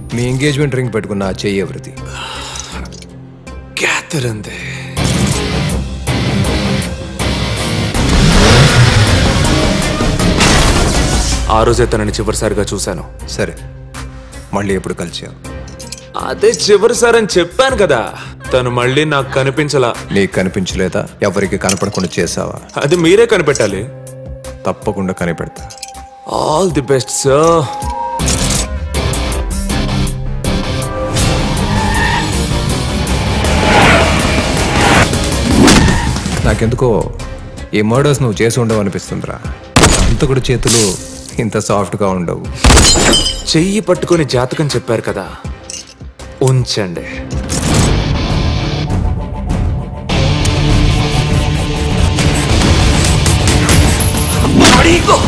మీ engagement ring పెట్టుకున్న ఆ చెయ్యి ఎవరిది క్యాథరందే ఆ రోజే తనని చివరిసారిగా చూశాను సరే మళ్ళీ ఎప్పుడు కలిసావు అదే చివరిసారి అని చెప్పాను కదా తను మళ్ళీ నాకు కనిపించలా నీకు కనిపించలేదా ఎవరికి కనపడకుండా చేసావా అది మీరే కనిపెట్టాలి తప్పకుండా కనిపెడతా ఆల్ ది బెస్ట్ సార్ నాకెందుకో ఈ మర్డర్స్ నువ్వు చేసి ఉండవు అనిపిస్తుందిరా అంత కూడా చేతులు ఇంత సాఫ్ట్గా ఉండవు చెయ్యి పట్టుకొని జాతకం చెప్పారు కదా ఉంచండి అడిగో.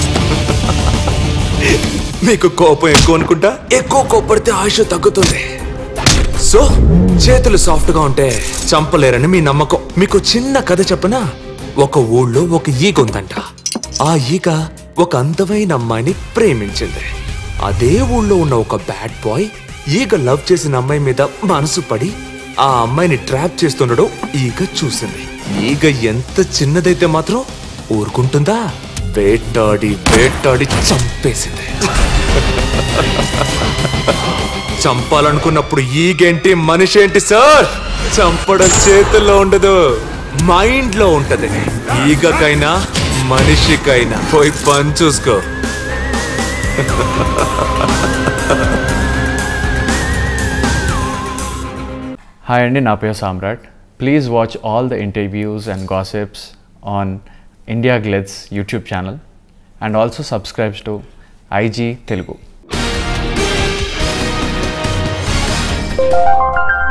మీకు కోపం ఎక్కువ అనుకుంటా ఎక్కువ కోపడితే ఆయుష్ తగ్గుతుంది సో చేతులు సాఫ్ట్ గా ఉంటే చంపలేరని మీ నమ్మకం మీకు చిన్న కథ చెప్పనా ఒక ఊళ్ళో ఒక ఈగ ఉందంట ఆ ఈగ ఒక అందమైన అమ్మాయిని ప్రేమించింది అదే ఊళ్ళో ఉన్న ఒక బ్యాడ్ బాయ్ ఈగ లవ్ చేసిన అమ్మాయి మీద మనసు పడి ఆ అమ్మాయిని ట్రాప్ చేస్తుండడం ఈగ చూసింది ఈగ ఎంత చిన్నదైతే మాత్రం ఊరుకుంటుందా వేటాడి వేటాడి చంపేసింది చంపాలనుకున్నప్పుడు ఈగేంటి మనిషి ఏంటి సార్ చంపడం చేతుల్లో ఉండదు మైండ్ లో ఉంటది ఈగకైనా మనిషికైనా పోయి పని చూసుకో హాయ్ అండి నా పేరు Samrat please watch all the interviews and gossips on India glitz YouTube channel and also subscribes to IG Telugu